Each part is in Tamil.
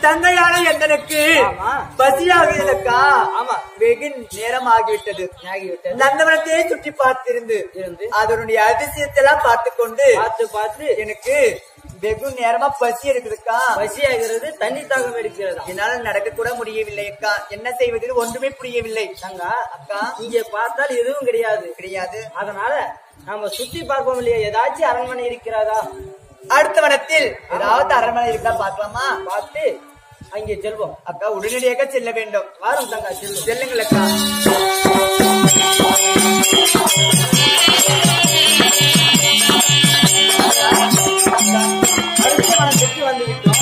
தங்கையான எங்களுக்கு ஆமா. பசியாகிறதுக்கா ஆமா. வெகு நேரம் ஆகிவிட்டது ஆகிவிட்டது. நந்தவனத்தையே சுற்றி பார்த்திருந்து இருந்து. அதனுடைய அதிசயத்தை எல்லாம் பார்த்து கொண்டு பார்த்து பார்த்து எனக்கு வெகு நேரமா பசி இருக்குதுக்கா பசியாகிறது தண்ணி தாகம் எடுக்கிறதா என்னால நடக்க கூட முடியவில்லை அக்கா என்ன செய்வது ஒன்றுமே புரியவில்லை தங்கா அக்கா இங்கே பார்த்தால் எதுவும் கிடையாது கிடையாது அதனால நாம சுத்தி பார்ப்போம் இல்லையா ஏதாச்சும் அரண்மனை இருக்கிறதா அடுத்த வனத்தில் ஏதாவது அரண்மனை இருக்கா பார்க்கலாமா பார்த்து அங்கே செல்வோம் அக்கா உடனடியாக செல்ல வேண்டும் வாரம் தங்கா செல்வோம் செல்லுங்கள் அக்கா அடுத்த வனத்துக்கு வந்து விட்டோம்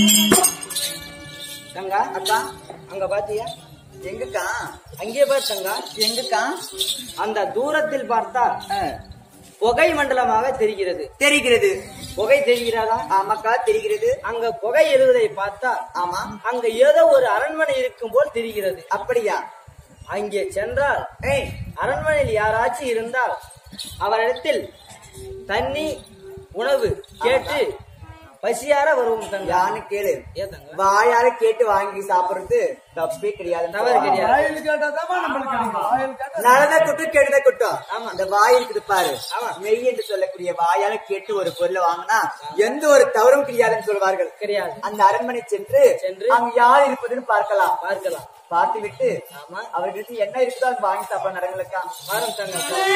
தங்கா அக்கா அங்க பாத்தியா எங்கக்கா அங்கே பார் தங்கா எங்கக்கா அந்த தூரத்தில் பார்த்தால் புகை மண்டலமாக தெரிகிறது தெரிகிறது புகை தெரிகிறதா ஆமாக்கா தெரிகிறது அங்க புகை எழுவதை பார்த்தா ஆமா அங்க ஏதோ ஒரு அரண்மனை இருக்கும் போல் தெரிகிறது அப்படியா அங்கே சென்றால் ஏய் அரண்மனையில் யாராச்சும் இருந்தால் அவரிடத்தில் தண்ணி உணவு கேட்டு பசியார வருவோம் தங்கா யான்னு கேளு ஏன் தங்கா வாயால கேட்டு வாங்கி சாப்பிடுறது தப்பே கிடையாது தவறு கிடையாது நல்லதா குட்டும் கெடுத குட்டும் ஆமா. அந்த வாய் இருக்குது பாரு ஆமா. மெய் என்று சொல்லக்கூடிய வாயால கேட்டு ஒரு பொருளை வாங்கினா எந்த ஒரு தவறும் கிடையாதுன்னு சொல்வார்கள் கிடையாது அந்த அரண்மனை சென்று சென்று அங்க யார் இருப்பதுன்னு பார்க்கலாம் பார்க்கலாம் பார்த்து விட்டு ஆமா அவர்களுக்கு என்ன இருக்குதோ அது வாங்கி சாப்பிட நடங்களுக்கா வாரம் தங்கா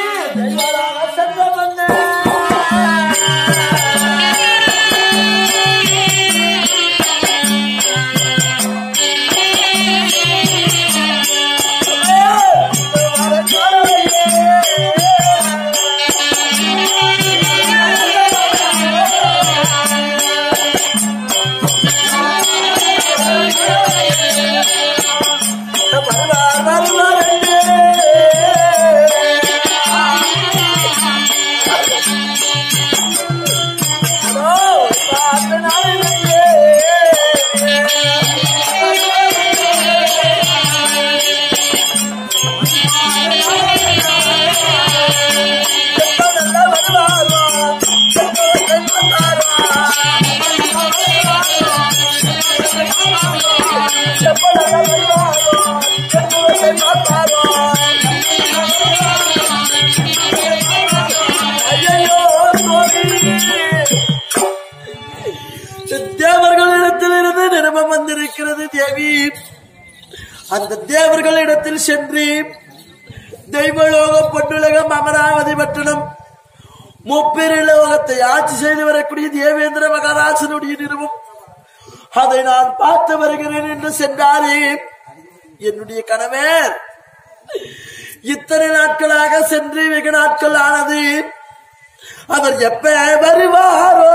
தேவர்களிடத்திலிருந்து நிருபம் வந்திருக்கிறது தேவி அந்த தேவர்களிடத்தில் சென்று தெய்வலோகம் பொன்னுலகம் அமராவதி பட்டணம் முப்பெருலோகத்தை ஆட்சி செய்து வரக்கூடிய தேவேந்திர மகாராஜனுடைய நிறுவம் அதை நான் பார்த்து வருகிறேன் என்று சென்றாரே என்னுடைய கணவர் இத்தனை நாட்களாக சென்று வெகு நாட்கள் ஆனது அவர் எப்ப வருவாரோ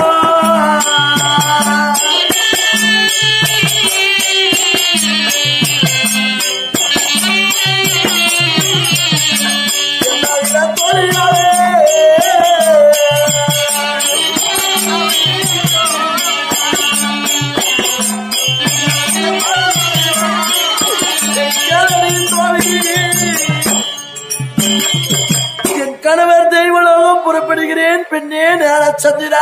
என்னிடம் தோழியாரே. என் தோழி. என் கணவர் தெய்வலோகம் புறப்படுகிறேன் பெண்ணே நேரச்சந்திரா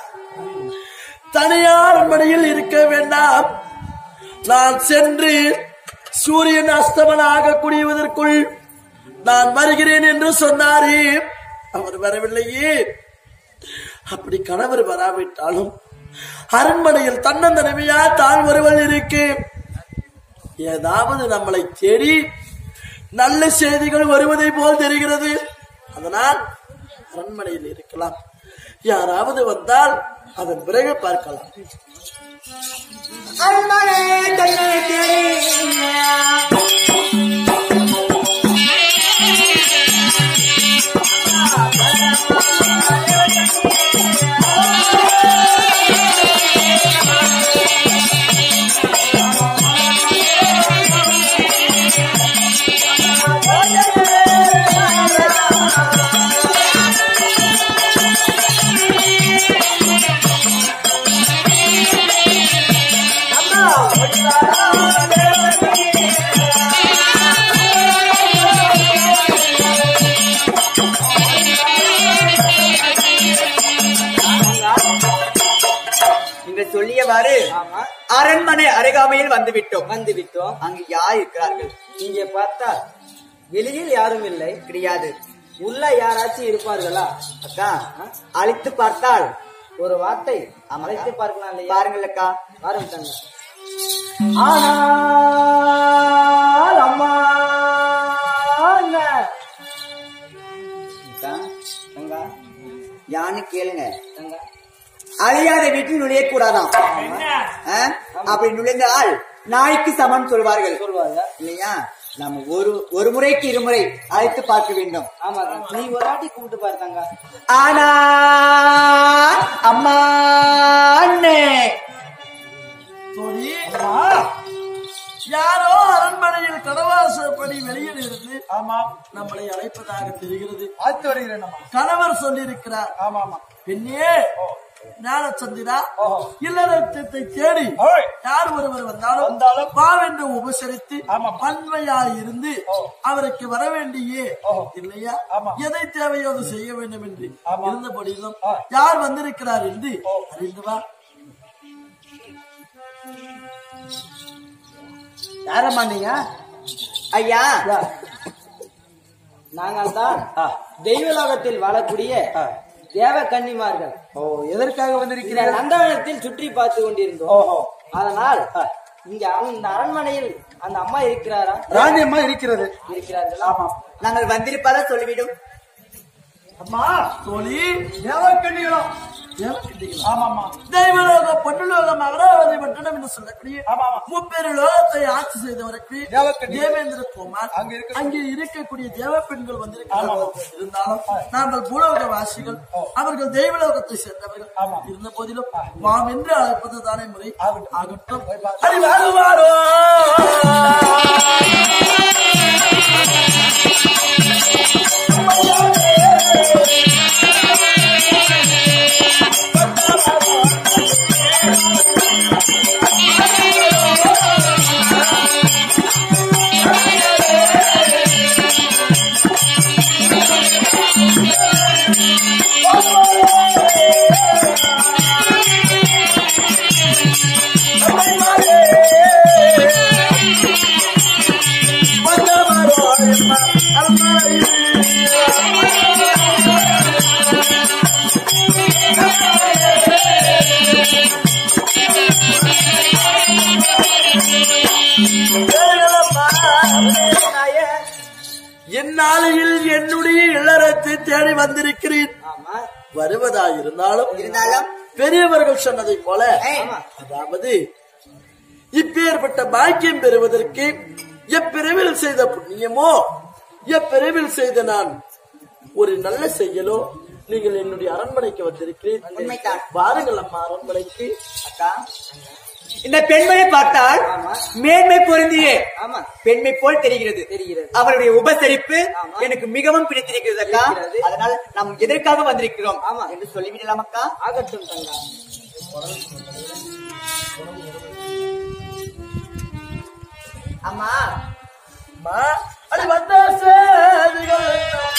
தனியார் மனையில் இருக்க வேண்டாம் நான் சென்று சூரியன் அஸ்தமனம் ஆகக்கூடியதற்குள் நான் வருகிறேன் என்று சொன்னாரே அவர் வரவில்லையே அப்படி கணவர் வராவிட்டாலும் அரண்மனையில் தன்னந்தனிமையா தான் ஒருவன் இருக்கு ஏதாவது நம்மளை தேடி நல்ல செய்திகள் வருவதை போல் தெரிகிறது அதனால் அரண்மனையில் இருக்கலாம் யாராவது வந்தால் அதன் பிறகு பார்க்கலாம் அரண்மனை தன்னை தேடி அம்மா இவ்வாறு ஆமா அரண்மனை அருகாமையில் வந்து விட்டோம் வந்து விட்டோம் அங்கு யார் இருக்கிறார்கள் இங்கே பார்த்தா வெளியில் யாரும் இல்லை கிடையாது உள்ள யாராச்சும் இருப்பார்களா அக்கா அழைத்து பார்த்தால் ஒரு வார்த்தை ஆமாக்கா. அழைத்து பார்க்கலாம் இல்லையா பாருங்கள் அக்கா வரும் தங்க ஆனால் அம்மா அக்கா, தங்கா, யான்னு கேளுங்க தங்க அழியாத வீட்டில் நுழைய கூடாதாம் அப்படி நுழைந்தால் நாய்க்கு சமம் சொல்வார்கள் சொல்லுவாங்க இல்லையா நம்ம ஒரு ஒரு முறைக்கு இருமுறை அழைத்து பார்க்க வேண்டும் ஆமா நீ ஒரு வாட்டி கூப்பிட்டு பாரு தங்க ஆனா அம்மா அண்ணே தோழி யாரோ அரண்மனையில் கடவாசப்படி வெளியில் இருந்து ஆமாம் நம்மளை அழைப்பதாக தெரிகிறது பார்த்து வருகிறேன் அம்மா கணவர் சொல்லியிருக்கிறார் ஆமா ஆமா பெண்ணே ஞானச்சந்திரா ஓஹோ. இல்லறத்தை தேடி ஓய். யார் ஒருவர் வந்தாலும் வந்தாலும் வாவென்று உபசரித்து ஆமா. பன்மையாய் இருந்து அவருக்கு வர வேண்டியே ஓஹோ. இல்லையா ஆமா. எதை தேவையோ அதை செய்ய வேண்டும் என்று ஆமா. இருந்தபடியும் ஆ. யார் வந்திருக்கிறார் என்று ஓ. அறிந்து வா யாரம்மா நீங்க ஐயா நாங்கள் தான் தெய்வலோகத்தில் வாழக்கூடிய தேவ கன்னிமார்கள் ஓ எதற்காக இந்த வந்திருக்கிறீர்கள் நந்தவனத்தில் சுற்றி பார்த்து கொண்டிருந்தோம் ஓஹோ அதனால் இங்க அந்த அரண்மனையில் அந்த அம்மா இருக்கிறாரா ராணி அம்மா இருக்கிறது இருக்கிறார்களா ஆமா நாங்கள் வந்திருப்பதா சொல்லிவிடும் அம்மா தோழி தேவக்கண்ணிகளா தேவக்கண்ணிகளா? ஆமா ஆமா தெய்வலோகம் பொன்னுலோகம் அமராவதி பட்டணம் என்று சொல்லக்கூடிய ஆமா, ஆமா. முப்பெரு லோகத்தை ஆட்சி செய்தவருக்கு தேவக்கண்ணி. தேவேந்திர குமார் அங்க இருக்க- அங்கே இருக்கக்கூடிய தேவ பெண்கள் வந்திருக்கிறார்கள் இருந்தாலும் நாங்கள் பூலோக வாசிகள் அவர்கள் தெய்வலோகத்தை சேர்ந்தவர்கள் ஆமா. இருந்த போதிலும் வாம் என்று அழைப்பது தானே முறை ஆகட்டும். ஆகட்டும் போய் பாரு. அடி வருவாரோ இந்நாளையில் என்னுடைய இல்லறத்தை தேடி வந்திருக்கிறேன் ஆமா வருவதா இருந்தாலும் இருந்தாலும் பெரியவர்கள் சொன்னதை போல ஏய், அதாவது இப்பேற்பட்ட பாக்கியம் பெறுவதற்கு எப்பிரிவில் செய்த புண்ணியமோ எப்பிரிவில் செய்த நான் ஒரு நல்ல செயலோ நீங்கள் என்னுடைய அரண்மனைக்கு வந்திருக்கிறேன் உண்மைதான். வாருங்கள் அம்மா அரண்மனைக்கு அக்கா இந்த பெண்மணி பார்த்தால் ஆமா. மேன்மை பொருந்தியே ஆமா பெண்மை போல் தெரிகிறது தெரிகிறது. அவருடைய உபசரிப்பு ஆமா. எனக்கு மிகவும் பிடித்திருக்கிறது அக்கா இருக்கிறது. அதனால் நாம் எதற்காக வந்திருக்கிறோம் ஆமா. என்று சொல்லிவிடலாம் அக்கா ஆகட்டும் தங்கா அம்மா அம்மா, அடி வந்த சேதிகள்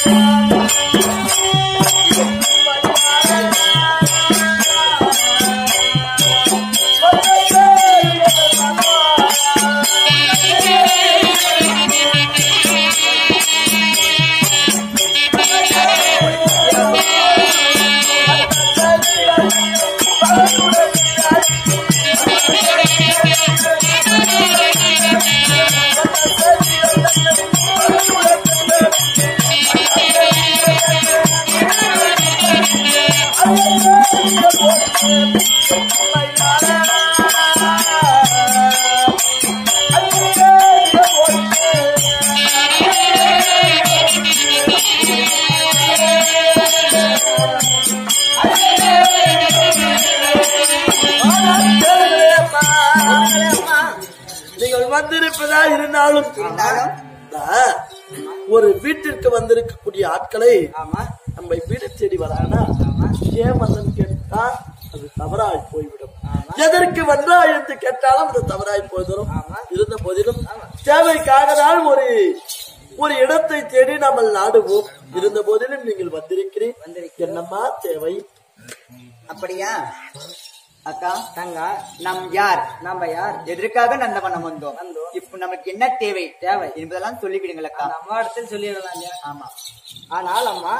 நீங்கள் வந்திருப்பதா இருந்தாலும் இருந்தாலும் நான் ஒரு வீட்டிற்கு வந்திருக்கக்கூடிய ஆட்களை ஆமா நம்ம வீடு தேடி வரானா ஏன் வந்தன்னு கேட்டா அது தவறாய் போய்விடும் எதற்கு வந்தா என்று கேட்டாலும் அது தவறாய் போய்விடும் ஆமா. இருந்த போதிலும் தேவைக்காக தான் ஒரு ஒரு இடத்தை தேடி நம்ம நாடுவோம் இருந்த போதிலும் நீங்கள் வந்திருக்கிறேன் வந்திருக்கிறேன். என்னம்மா தேவை அப்படியா அக்கா தங்கா நம் யார் நாம யார் எதற்காக நந்தவனம் வந்தோம் வந்தோம். இப்போ நமக்கு என்ன தேவை தேவை என்பதெல்லாம் சொல்லிவிடுங்கள் அக்கா அந்த அம்மா இடத்தில் சொல்லிடலாம் இல்லையா ஆமா ஆனால் அம்மா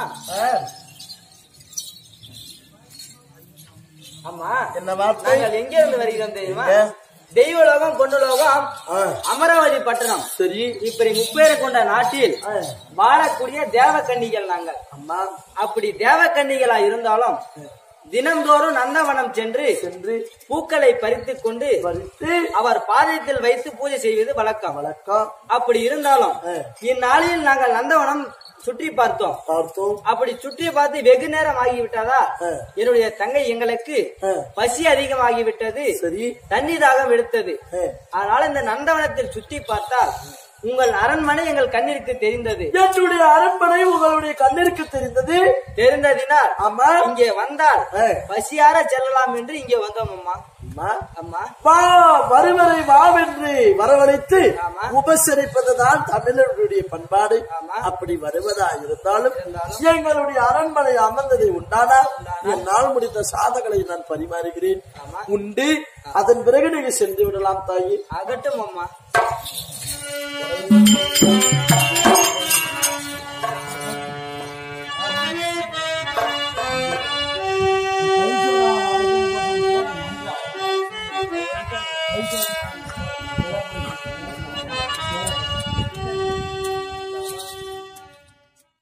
அம்மா என்ன வார்த்தை நாங்கள் எங்கே இருந்து வருகிறோம் தெரியுமா எங்க? தெய்வலோகம் கொண்டலோகம் ஆ, அமராவதி பட்டணம் சரி இப்படி முப்பேரை கொண்ட நாட்டில் ஆ, வாழக்கூடிய தேவக்கன்னிகள் நாங்கள் அம்மா அப்படி தேவக்கன்னிகளா இருந்தாலும் தினம்தோறும் நந்தவனம் சென்று சென்று பூக்களை பறித்துக் கொண்டு பறித்து அவர் பாதத்தில் வைத்து பூஜை செய்வது வழக்கம் வழக்கம் அப்படி இருந்தாலும் ஆ. இந்நாளில் நாங்கள் நந்தவனம் சுற்றி பார்த்தோம் பார்த்தோம் அப்படி சுற்றி பார்த்து வெகு நேரம் ஆகிவிட்டதா ஆ. என்னுடைய தங்கை எங்களுக்கு ஆ, பசி அதிகமாகிவிட்டது சரி தண்ணி தாகம் எடுத்தது ஆ. அதனால இந்த நந்தவனத்தில் சுற்றி பார்த்தால் உங்கள் அரண்மனை எங்கள் கண்ணிற்கு தெரிந்தது என்னுடைய அரண்மனை உங்களுடைய கண்ணிற்கு தெரிந்தது தெரிந்ததினால் ஆமா இங்கே வந்தால் ஆ. பசியார செல்லலாம் என்று இங்கே வந்தோம் அம்மா அம்மா அம்மா வா வருவரை வாவென்று வரவழைத்து ஆமா. உபசரிப்பதுதான் தமிழர்களுடைய பண்பாடு ஆமா. அப்படி வருவதா இருந்தாலும் எங்களுடைய அரண்மனை அமர்ந்ததை உண்டானா என்னால் முடிந்த சாதங்களை நான் பரிமாறுகிறேன் ஆமா. உண்டு அதன் பிறகு நீங்க சென்று விடலாம் தாயி அகட்டும் அம்மா